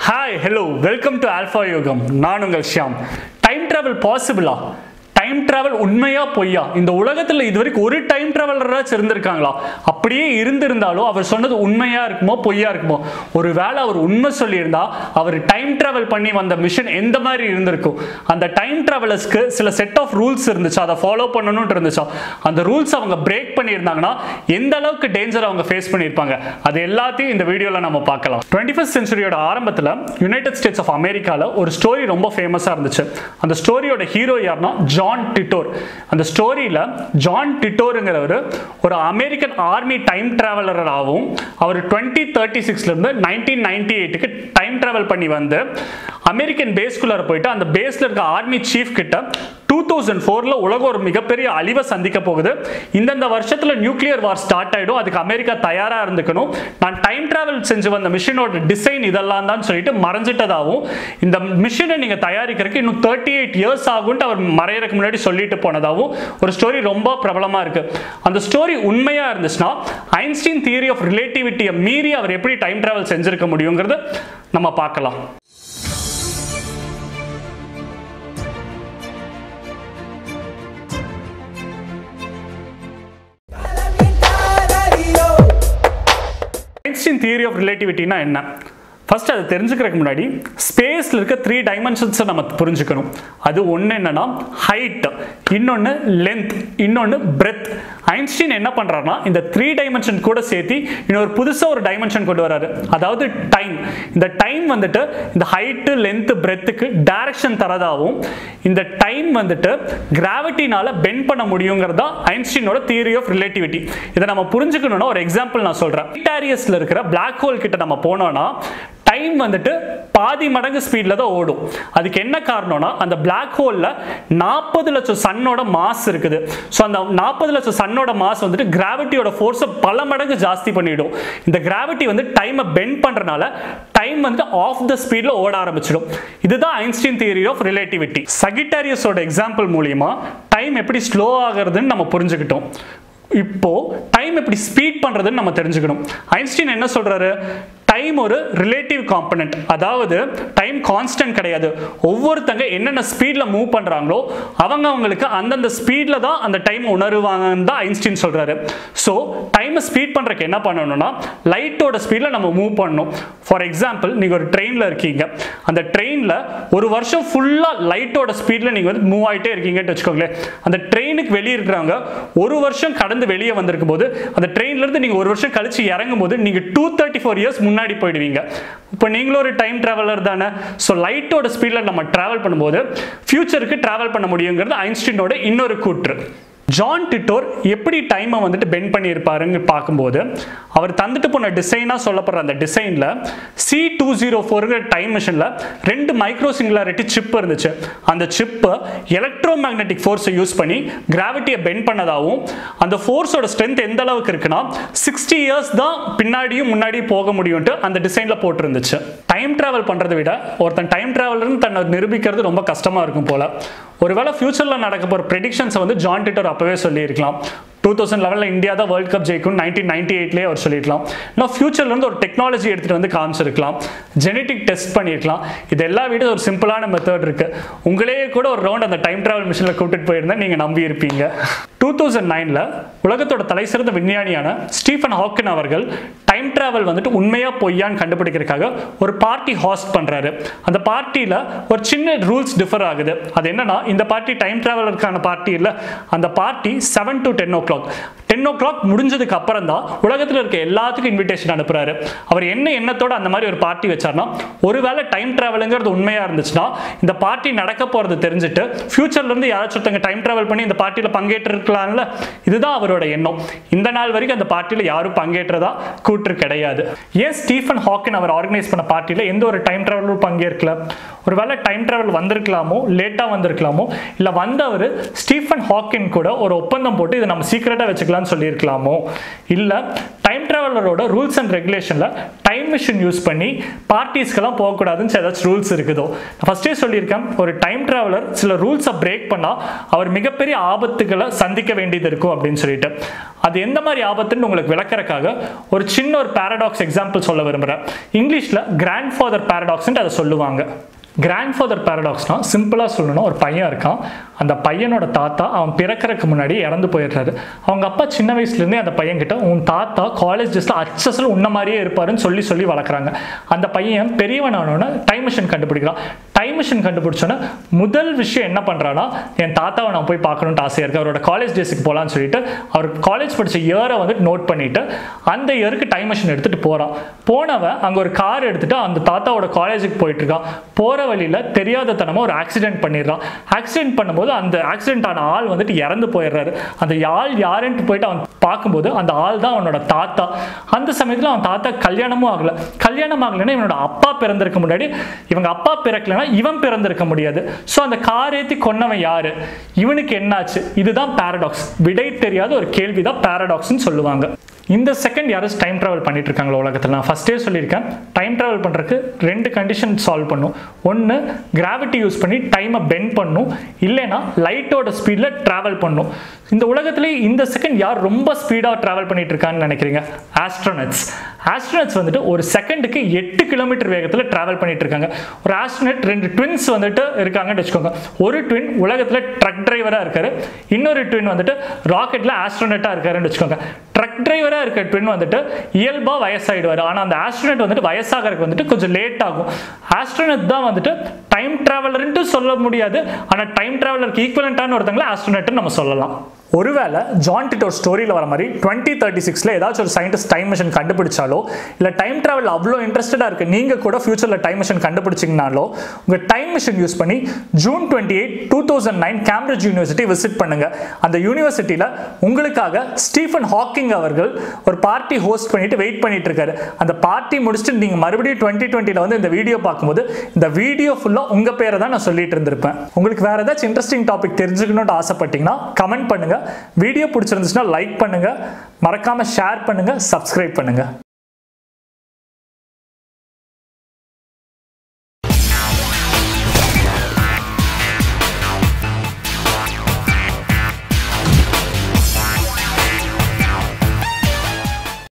hi hello welcome to alpha Yogam நான் உங்கள் Shyam time travel பாசிபிளா டைம் டிராவல் உண்மையா பொய்யா இந்த உலகத்துல இது வரைக்கும் ஒரு டைம் டிராவலராச்சும் இருந்திருக்காங்களா அப்படியே இருந்திருந்தாலும் அவர் சொன்னது உண்மையா இருக்குமோ பொய்யா இருக்குமோ ஒருவேளை அவர் உண்மை சொல்லியிருந்தா அவர் டைம் டிராவல் பண்ணி வந்த மிஷன் எந்த மாதிரி இருந்திருக்கும் அந்த டைம் டிராவலர்ஸ்க்கு சில செட் ஆஃப் ரூல்ஸ் இருந்துச்சு அதை ஃபாலோ பண்ணணும்னு இருந்துச்சா அந்த ரூல்ஸ் அவங்க பிரேக் பண்ணியிருந்தாங்கன்னா எந்த அளவுக்கு டேஞ்சர் அவங்க ஃபேஸ் பண்ணியிருப்பாங்க அது எல்லாத்தையும் இந்த வீடியோவில் நம்ம பார்க்கலாம் டுவெண்ட்டி ஃபஸ்ட் சென்ச்சுரியோட ஆரம்பத்தில் யுனைடெட் ஸ்டேட்ஸ் ஆஃப் அமெரிக்காவில் ஒரு ஸ்டோரி ரொம்ப ஃபேமஸாக இருந்துச்சு அந்த ஸ்டோரியோட ஹீரோ யாருன்னா ஜான் டிட்டோர் அந்த ஸ்டோரியில் ஜான் டிட்டோருங்கிறவர் ஒரு அமெரிக்கன் ஆர்மி டைம் டிராவலராகவும் அவர் டுவெண்ட்டி தேர்ட்டி சிக்ஸ்லேருந்து நைன்டீன் நைன்டி எயிட்டுக்கு டைம் டிராவல் பண்ணி வந்து அமெரிக்கன் பேஸ்குள்ளார போயிட்டு அந்த பேஸில் இருக்க ஆர்மி சீஃப் கிட்ட டூ தௌசண்ட் ஃபோரில் உலகம் ஒரு மிகப்பெரிய அழிவை சந்திக்க போகுது இந்தந்த வருஷத்தில் நியூக்ளியர் வார் ஸ்டார்ட் ஆகிடும் அதுக்கு அமெரிக்கா தயாராக இருந்துக்கணும் நான் டைம் டிராவல் செஞ்சு வந்த மிஷினோட டிசைன் இதெல்லாம் தான் சொல்லிட்டு மறைஞ்சிட்டதாகவும் இந்த மிஷினை நீங்கள் தயாரிக்கிறதுக்கு இன்னும் தேர்ட்டி எயிட் இயர்ஸ் ஆகும்ட்டு அவர் மறையறதுக்கு முன்னாடி சொல்லிட்டு போனதாகவும் ஒரு ஸ்டோரி ரொம்ப பிரபலமாக இருக்கு அந்த ஸ்டோரி உண்மையாக இருந்துச்சுன்னா ஐன்ஸ்டீன் தியரி ஆஃப் ரிலேட்டிவிட்டியை மீறி அவர் எப்படி டைம் டிராவல் செஞ்சிருக்க முடியுங்கிறது நம்ம பார்க்கலாம் ஐன்ஸ்டீன் தியரி ஆஃப் ரிலேட்டிவிட்டினா என்ன ஃபர்ஸ்ட் அதை தெரிஞ்சுக்கிறதுக்கு முன்னாடி ஸ்பேஸில் இருக்க த்ரீ டைமென்ஷன்ஸை நம்ம புரிஞ்சுக்கணும் அது ஒன்று என்னன்னா ஹைட் இன்னொன்று லென்த் இன்னொன்று பிரெத் ஐன்ஸ்டீன் என்ன பண்ணுறாருனா இந்த த்ரீ டைமென்ஷன் கூட சேர்த்து இன்னொரு புதுசாக ஒரு டைமென்ஷன் கொண்டு வராரு அதாவது டைம் இந்த டைம் வந்துட்டு இந்த ஹைட்டு லென்த்து பிரெத்துக்கு டைரக்ஷன் தரதாகவும் இந்த டைம் வந்துட்டு கிராவிட்டினால பெண்ட் பண்ண முடியுங்கிறது தான் ஐன்ஸ்டீனோட தியரி ஆஃப் ரிலேட்டிவிட்டி இதை நம்ம புரிஞ்சுக்கணும்னா ஒரு எக்ஸாம்பிள் நான் சொல்கிறேன் இட்டாரியஸில் இருக்கிற பிளாக் ஹோல் கிட்ட நம்ம போனோம்னா டைம் வந்துட்டு பாதி மடங்கு ஸ்பீடில் தான் ஓடும் அதுக்கு என்ன காரணம்னா அந்த பிளாக் ஹோலில் நாற்பது லட்சம் சன்னோட மாஸ் இருக்குது ஸோ அந்த நாற்பது லட்சம் சன்னோட மாஸ் வந்துட்டு கிராவிட்டியோட ஃபோர்ஸை பல மடங்கு ஜாஸ்தி பண்ணிடும் இந்த கிராவிட்டி வந்து டைமை பெண்ட் பண்ணுறனால டைம் வந்து ஆஃப் த ஸ்பீடில் ஓட ஆரம்பிச்சிடும் இதுதான் ஐன்ஸ்டீன் தியரி ஆஃப் ரிலேட்டிவிட்டி சகிட்டாரியஸோட எக்ஸாம்பிள் மூலியமா டைம் எப்படி ஸ்லோ ஆகுறதுன்னு நம்ம புரிஞ்சுக்கிட்டோம் இப்போ டைம் எப்படி ஸ்பீட் பண்றதுன்னு நம்ம தெரிஞ்சுக்கணும் ஐன்ஸ்டீன் என்ன சொல்றாரு டைம் ஒரு ரிலேட்டிவ் காம்பனண்ட் அதாவது டைம் கான்ஸ்டன்ட் கிடையாது ஒவ்வொருத்தங்க என்னென்ன ஸ்பீடில் மூவ் பண்ணுறாங்களோ அவங்க அவங்களுக்கு அந்தந்த ஸ்பீடில் தான் அந்த டைம் உணருவாங்கன்னு தான் ஐன்ஸ்டீன் சொல்கிறாரு ஸோ டைமை ஸ்பீட் பண்ணுறதுக்கு என்ன பண்ணணும்னா லைட்டோட ஸ்பீடில் நம்ம மூவ் பண்ணணும் ஃபார் எக்ஸாம்பிள் நீங்கள் ஒரு ட்ரெயினில் இருக்கீங்க அந்த ட்ரெயினில் ஒரு வருஷம் ஃபுல்லாக லைட்டோட ஸ்பீடில் நீங்கள் வந்து மூவ் ஆகிட்டே இருக்கீங்கன்னு வச்சுக்கோங்களேன் அந்த ட்ரெயினுக்கு வெளியே இருக்கிறவங்க ஒரு வருஷம் கடந்து வெளியே வந்திருக்கும் போது அந்த ட்ரெயின்லேருந்து நீங்கள் ஒரு வருஷம் கழிச்சு இறங்கும் போது நீங்கள் டூ தேர்ட்டி ஃபோர் இயர்ஸ் முன்னாடி போயிடுவீங்க இப்போ நீங்களும் ஒரு டைம் டிராவலர் தானே ஸோ லைட்டோட ஸ்பீடில் நம்ம ட்ராவல் பண்ணும்போது ஃபியூச்சருக்கு ட்ராவல் பண்ண முடியுங்கிறது ஐன்ஸ்டீனோட இன்னொரு கூற்று ஜான் டிட்டோர் எப்படி டைமை வந்துட்டு பெண்ட் பண்ணியிருப்பாருன்னு பார்க்கும்போது அவர் தந்துட்டு போன டிசைனாக சொல்லப்படுற அந்த டிசைனில் சி டூ ஜீரோ ஃபோருங்கிற டைம் மிஷினில் ரெண்டு மைக்ரோ சிங்குலாரிட்டி சிப் இருந்துச்சு அந்த சிப்பை எலக்ட்ரோ மேக்னெட்டிக் ஃபோர்ஸை யூஸ் பண்ணி கிராவிட்டியை பெண்ட் பண்ணதாகவும் அந்த ஃபோர்ஸோட ஸ்ட்ரென்த் எந்த அளவுக்கு இருக்குன்னா சிக்ஸ்டி இயர்ஸ் தான் பின்னாடியும் முன்னாடியும் போக முடியும்ட்டு அந்த டிசைனில் போட்டிருந்துச்சு டைம் ட்ராவல் பண்ணுறதை விட ஒருத்தன் டைம் ட்ராவலர்னு தன்னை நிரூபிக்கிறது ரொம்ப கஷ்டமாக இருக்கும் போல ஒருவேளை ஃபியூச்சரில் நடக்க போகிற ப்ரெடிக்ஷன்ஸை வந்து ஜான் டிட்டர் அப்போவே சொல்லியிருக்கலாம் டூ தௌசண்ட் லெவலில் இந்தியா தான் வேர்ல்ட் கப் ஜெயிக்கும் நைன்டீன் நைன்டி எயிட்லேயே அவர் சொல்லியிருக்கலாம் இன்னும் ஃபியூச்சர்லேருந்து ஒரு டெக்னாலஜி எடுத்துகிட்டு வந்து காமிச்சிருக்கலாம் ஜெனட்டிக் டெஸ்ட் பண்ணியிருக்கலாம் இது எல்லா வீடும் ஒரு சிம்பிளான மெத்தட் இருக்குது உங்களே கூட ஒரு ரவுண்ட் அந்த டைம் ட்ராவல் மிஷினில் கூட்டிட்டு போயிருந்தா நீங்கள் நம்பி இருப்பீங்க டூ தௌசண்ட் நைனில் உலகத்தோட தலை சிறந்த விஞ்ஞானியான ஸ்டீஃபன் ஹாக்கின் அவர்கள் டைம் டிராவல் வந்துட்டு உண்மையா பொய்யான்னு கண்டுபிடிக்கிறதுக்காக ஒரு பார்ட்டி ஹாஸ்ட் பண்ணுறாரு அந்த பார்ட்டியில் ஒரு சின்ன ரூல்ஸ் டிஃபர் ஆகுது அது என்னன்னா இந்த பார்ட்டி டைம் டிராவலருக்கான பார்ட்டி இல்லை அந்த party seven to ten o'clock ten o'clock முடிஞ்சதுக்கு அப்புறம் தான் உலகத்தில் இருக்க எல்லாத்துக்கும் இன்விடேஷன் அனுப்புறாரு அவர் என்ன எண்ணத்தோட அந்த மாதிரி ஒரு பார்ட்டி வச்சார்னா ஒருவேளை டைம் டிராவலுங்கிறது உண்மையா இருந்துச்சுன்னா இந்த பார்ட்டி நடக்க போறது தெரிஞ்சுட்டு ஃபியூச்சர்ல இருந்து யாராச்சும் ஒருத்தங்க டைம் டிராவல் பண்ணி இந்த பார்ட்டியில் பங்கேற்று இருக்கலாம்ல இதுதான் அவரோட எண்ணம் இந்த நாள் வரைக்கும் அந்த பார்ட்டியில் யாரும் பங்கேற்றதா கூற்று கிடையாது ஏன் ஸ்டீஃபன் ஹாக்கின் அவர் ஆர்கனைஸ் பண்ண பார்ட்டியில் எந்த ஒரு டைம் டிராவலும் பங்கேற்கல ஒருவேளை டைம் டிராவல் வந்திருக்கலாமோ லேட்டாக வந்திருக்கலாமோ இல்லை வந்தவர் ஸ்டீஃபன் ஹாக்கின் கூட ஒரு ஒப்பந்தம் போட்டு இதை நம்ம சீக்கிரம் சீக்ரெட்டாக வச்சுக்கலாம்னு சொல்லியிருக்கலாமோ இல்லை டைம் ட்ராவலரோட ரூல்ஸ் அண்ட் ரெகுலேஷனில் டைம் மிஷின் யூஸ் பண்ணி பார்ட்டிஸ்க்கெல்லாம் போகக்கூடாதுன்னு ஏதாச்சும் ரூல்ஸ் இருக்குதோ நான் ஃபஸ்ட்டே சொல்லியிருக்கேன் ஒரு டைம் ட்ராவலர் சில ரூல்ஸை பிரேக் பண்ணால் அவர் மிகப்பெரிய ஆபத்துகளை சந்திக்க வேண்டியது இருக்கும் அப்படின்னு சொல்லிட்டு அது எந்த மாதிரி ஆபத்துன்னு உங்களுக்கு விளக்கறக்காக ஒரு சின்ன ஒரு பேரடாக்ஸ் எக்ஸாம்பிள் சொல்ல விரும்புகிறேன் இங்கிலீஷில் கிராண்ட் ஃபாதர் பேரடாக்ஸ்ன்ட்டு அதை சொல்லுவாங்க கிராண்ட் ஃபாதர் பேரடாக்ஸ்னா சிம்பிளாக சொல்லணும்னா ஒரு பையன் இருக்கான் அந்த பையனோட தாத்தா அவன் பிறக்கறதுக்கு முன்னாடி இறந்து போயிடுறாரு அவங்க அப்பா சின்ன வயசுலேருந்தே அந்த பையன்கிட்ட உன் தாத்தா காலேஜ் டேஸில் அச்சஸில் உன்ன மாதிரியே இருப்பாருன்னு சொல்லி சொல்லி வளர்க்குறாங்க அந்த பையன் பெரியவனானோன்னு டைம் மிஷின் கண்டுபிடிக்கிறான் டைம் மிஷின் கண்டுபிடிச்சோன்னே முதல் விஷயம் என்ன பண்ணுறான்னா என் தாத்தாவை நான் போய் பார்க்கணுன்ட்டு ஆசையாக இருக்குது அவரோட காலேஜ் டேஸுக்கு போகலான்னு சொல்லிட்டு அவர் காலேஜ் படித்த இயரை வந்துட்டு நோட் பண்ணிட்டு அந்த இயருக்கு டைம் மிஷின் எடுத்துகிட்டு போகிறான் போனவன் அங்கே ஒரு கார் எடுத்துட்டு அந்த தாத்தாவோட காலேஜுக்கு போயிட்டு இருக்கான் போகிற வழியில் தெரியாத தனமாக ஒரு ஆக்சிடென்ட் பண்ணிடுறான் ஆக்சிடென்ட் பண்ணும்போது அந்த ஆக்சிடென்ட் ஆன ஆள் வந்துட்டு இறந்து போயிடுறாரு அந்த ஆள் யாருன்ட்டு போயிட்டு அவன் பார்க்கும்போது அந்த ஆள் தான் அவனோட தாத்தா அந்த சமயத்தில் அவன் தாத்தா கல்யாணமும் ஆகல கல்யாணம் ஆகலைன்னா இவனோட அப்பா பிறந்திருக்க முன்னாடி இவங்க அப்பா பிறக்கலைன்னா இவன் பிறந்திருக்க முடியாது ஸோ அந்த கார் ஏற்றி கொன்னவன் யாரு இவனுக்கு என்னாச்சு இதுதான் பேரடாக்ஸ் விடை தெரியாத ஒரு கேள்வி தான் பேரடாக்ஸ்னு சொல்லுவாங்க இந்த செகண்ட் யாரும் டைம் ட்ராவல் பண்ணிட்டு இருக்காங்களோ உலகத்தில் நான் ஃபஸ்ட்டே சொல்லியிருக்கேன் டைம் ட்ராவல் பண்ணுறதுக்கு ரெண்டு கண்டிஷன் சால்வ் பண்ணும் ஒன்று கிராவிட்டி யூஸ் பண்ணி டைமை பெண்ட் பண்ணும் இல்லைன்னா லைட்டோட ஸ்பீடில் ட்ராவல் பண்ணும் இந்த உலகத்திலே இந்த செகண்ட் யார் ரொம்ப ஸ்பீடாக ட்ராவல் பண்ணிட்டு இருக்கான்னு நினைக்கிறீங்க ஆஸ்ட்ரோனட்ஸ் ஆஸ்ட்ரோனட்ஸ் வந்துட்டு ஒரு செகண்டுக்கு எட்டு கிலோமீட்டர் வேகத்தில் ட்ராவல் பண்ணிட்டு இருக்காங்க ஒரு ஆஸ்ட்ரோனட் ரெண்டு ட்வின்ஸ் வந்துட்டு இருக்காங்கன்னு வச்சுக்கோங்க ஒரு ட்வின் உலகத்தில் ட்ரக் டிரைவராக இருக்காரு இன்னொரு ட்வின் வந்துட்டு ராக்கெட்டில் ஆஸ்ட்ரோனட்டாக இருக்காருன்னு வச்சுக்கோங்க ட்ரக் டிரைவராக இருக்க ட்வின் வந்துட்டு இயல்பாக வயசாயிடுவார் ஆனால் அந்த ஆஸ்ட்ரோனட் வந்துட்டு வயசாகிறதுக்கு வந்துட்டு கொஞ்சம் லேட் ஆகும் ஆஸ்ட்ரோனட் தான் வந்துட்டு டைம் ட்ராவலர்ன்ட்டு சொல்ல முடியாது ஆனால் டைம் ட்ராவலருக்கு ஈக்குவலண்ட்டான ஒருத்தங்களை ஆஸ்ட்ரோனட்னு நம்ம சொல்லலாம் ஒருவேளை ஜான் டிட்டோர் ஸ்டோரியில் வர மாதிரி டுவெண்ட்டி தேர்ட்டி சிக்ஸில் ஏதாச்சும் ஒரு சயின்டிஸ்ட் டைம் மிஷின் கண்டுபிடிச்சாலோ இல்லை டைம் ட்ராவல் அவ்வளோ இன்ட்ரெஸ்டடாக இருக்குது நீங்கள் கூட ஃபியூச்சரில் டைம் மிஷின் கண்டுபிடிச்சிங்கனாலோ உங்கள் டைம் மிஷின் யூஸ் பண்ணி June twenty eight two thousand nine Cambridge university visit பண்ணுங்கள் அந்த யூனிவர்சிட்டியில் உங்களுக்காக ஸ்டீஃபன் ஹாக்கிங் அவர்கள் ஒரு பார்ட்டி ஹோஸ்ட் பண்ணிட்டு வெயிட் பண்ணிட்டு இருக்காரு அந்த பார்ட்டி முடிச்சுட்டு நீங்கள் மறுபடியும் டுவெண்ட்டி டுவெண்ட்டியில் வந்து இந்த வீடியோ பார்க்கும்போது இந்த வீடியோ ஃபுல்லாக உங்கள் பேரை தான் நான் சொல்லிட்டு இருந்திருப்பேன் உங்களுக்கு வேறு ஏதாச்சும் இன்ட்ரெஸ்டிங் டாபிக் தெரிஞ்சுக்கணும்னு ஆசைப்பட்டீங்கன்னா கமெண்ட் பண்ணுங்கள் வீடியோ பிடிச்சிருந்துச்சுன்னா லைக் பண்ணுங்கள் மறக்காமல் ஷேர் பண்ணுங்கள் சப்ஸ்கிரைப் பண்ணுங்கள்